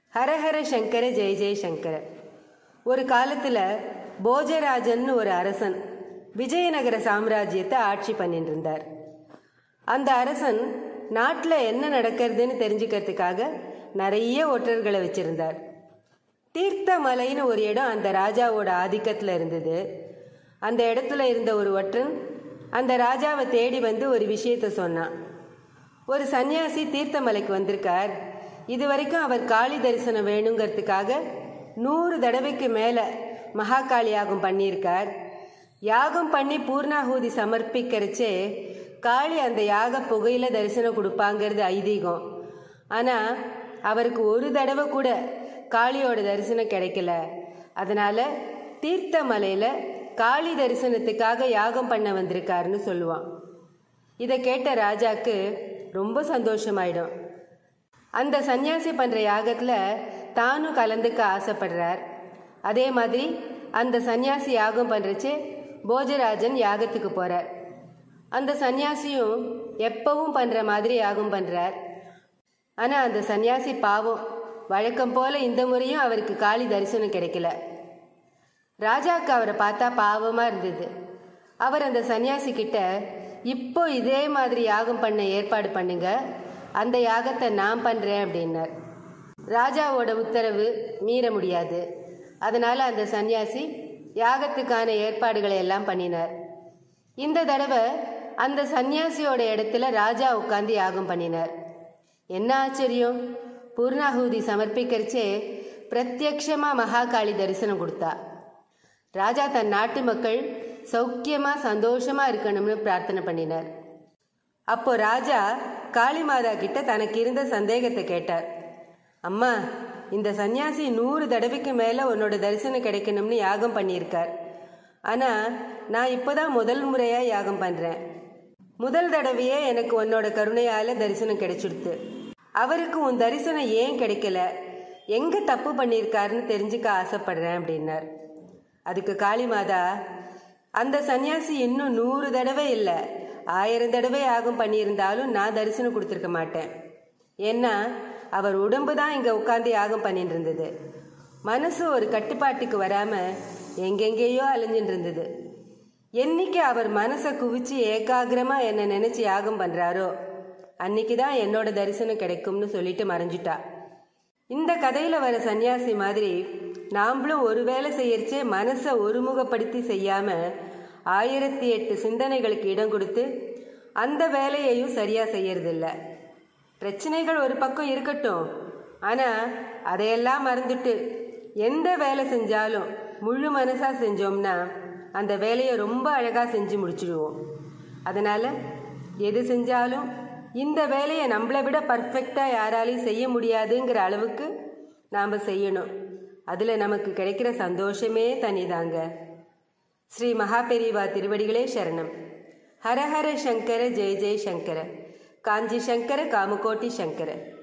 ஹரஹர சங்கர ஜெய ஜெய சங்கர ஒரு காலத்தில் போஜராஜன் ஒரு அரசன் விஜயநகர சாம்ராஜ்யத்தை ஆட்சி பண்ணிட்டு இருந்தார் அந்த அரசன் நாட்டில் என்ன நடக்கிறதுன்னு தெரிஞ்சுக்கிறதுக்காக நிறைய ஒற்றர்களை வச்சிருந்தார் தீர்த்தமலைன்னு ஒரு இடம் அந்த ராஜாவோட ஆதிக்கத்தில் இருந்தது அந்த இடத்துல இருந்த ஒரு ஒற்றன் அந்த ராஜாவை தேடி வந்து ஒரு விஷயத்த சொன்னான் ஒரு சன்னியாசி தீர்த்தமலைக்கு வந்திருக்கார் இது வரைக்கும் அவர் காளி தரிசனம் வேணுங்கிறதுக்காக நூறு தடவைக்கு மேலே மகாகாளி யாகம் பண்ணியிருக்கார் யாகம் பண்ணி பூர்ணாகூதி சமர்ப்பிக்கிறச்சே காளி அந்த யாக புகையில தரிசனம் கொடுப்பாங்கிறது ஐதீகம் ஆனால் அவருக்கு ஒரு தடவை கூட காளியோட தரிசனம் கிடைக்கல அதனால தீர்த்தமலையில் காளி தரிசனத்துக்காக யாகம் பண்ண வந்திருக்காருன்னு சொல்லுவான் இதை கேட்ட ராஜாக்கு ரொம்ப சந்தோஷமாயிடும் அந்த சன்னியாசி பண்ணுற யாகத்தில் தானும் கலந்துக்க ஆசைப்படுறார் அதே மாதிரி அந்த சன்னியாசி யாகம் பண்ணுறச்சு போஜராஜன் யாகத்துக்கு போகிறார் அந்த சன்னியாசியும் எப்பவும் பண்ணுற மாதிரி யாகம் பண்ணுறார் ஆனால் அந்த சன்னியாசி பாவம் வழக்கம் போல இந்த முறையும் அவருக்கு காளி தரிசனம் கிடைக்கல ராஜாவுக்கு அவரை பார்த்தா பாவமாக இருந்தது அவர் அந்த சன்னியாசி கிட்ட இப்போ இதே மாதிரி யாகம் பண்ண ஏற்பாடு பண்ணுங்க அந்த யாகத்தை நான் பண்ணுறேன் அப்படின்னார் ராஜாவோட உத்தரவு மீற முடியாது அதனால் அந்த சன்னியாசி யாகத்துக்கான ஏற்பாடுகளை எல்லாம் பண்ணினார் இந்த தடவை அந்த சன்னியாசியோட இடத்துல ராஜா உட்காந்து யாகம் பண்ணினார் என்ன ஆச்சரியம் பூர்ணாகூதி சமர்ப்பிக்கிறச்சே பிரத்யக்ஷமாக மகாகாளி தரிசனம் கொடுத்தா ராஜா தன் நாட்டு மக்கள் சௌக்கியமா சந்தோஷமா இருக்கணும்னு பிரார்த்தனை பண்ணினார் அப்போ ராஜா காளிமாதா கிட்ட தனக்கு இருந்த சந்தேகத்தை கேட்டார் அம்மா இந்த சன்னியாசி நூறு தடவைக்கு மேலே உன்னோட தரிசனம் கிடைக்கணும்னு யாகம் பண்ணியிருக்கார் ஆனால் நான் இப்போதான் முதல் முறையாக யாகம் பண்ணுறேன் முதல் தடவையே எனக்கு உன்னோட கருணையால் தரிசனம் கிடைச்சிடுத்து அவருக்கு உன் தரிசனம் ஏன் கிடைக்கல எங்கே தப்பு பண்ணியிருக்காருன்னு தெரிஞ்சுக்க ஆசைப்படுறேன் அப்படின்னார் அதுக்கு காளிமாதா அந்த சன்னியாசி இன்னும் நூறு தடவை இல்லை ஆயிரம் தடவை யாகம் பண்ணியிருந்தாலும் நான் தரிசனம் கொடுத்துருக்க மாட்டேன் ஏன்னா அவர் உடம்பு தான் இங்கே உட்காந்து யாகம் பண்ணிட்டு இருந்தது மனசு ஒரு கட்டுப்பாட்டுக்கு வராமல் எங்கெங்கேயோ அலைஞ்சிட்டு இருந்தது என்னைக்கு அவர் மனசை குவிச்சு ஏகாகிரமாக என்னை நினச்சி யாகம் பண்ணுறாரோ அன்னைக்கு தான் என்னோட தரிசனம் கிடைக்கும்னு சொல்லிட்டு மறைஞ்சிட்டா இந்த கதையில் வர சன்னியாசி மாதிரி நாம்ளும் ஒரு வேலை செய்யறச்சே மனசை ஒருமுகப்படுத்தி செய்யாமல் ஆயிரத்தி எட்டு சிந்தனைகளுக்கு இடம் கொடுத்து அந்த வேலையையும் சரியாக செய்யறதில்ல பிரச்சனைகள் ஒரு பக்கம் இருக்கட்டும் ஆனால் அதையெல்லாம் மறந்துட்டு எந்த வேலை செஞ்சாலும் முழு மனசாக செஞ்சோம்னா அந்த வேலையை ரொம்ப அழகாக செஞ்சு முடிச்சிடுவோம் அதனால் எது செஞ்சாலும் இந்த வேலையை நம்மளை விட பர்ஃபெக்டாக யாராலையும் செய்ய முடியாதுங்கிற அளவுக்கு நாம் செய்யணும் அதில் நமக்கு கிடைக்கிற சந்தோஷமே தனிதாங்க ஸ்ரீ மகாபெரிவா திருவடிகளே சரணம் ஹரஹர சங்கர ஜெய ஜெய சங்கர காஞ்சி சங்கர காமகோட்டி சங்கர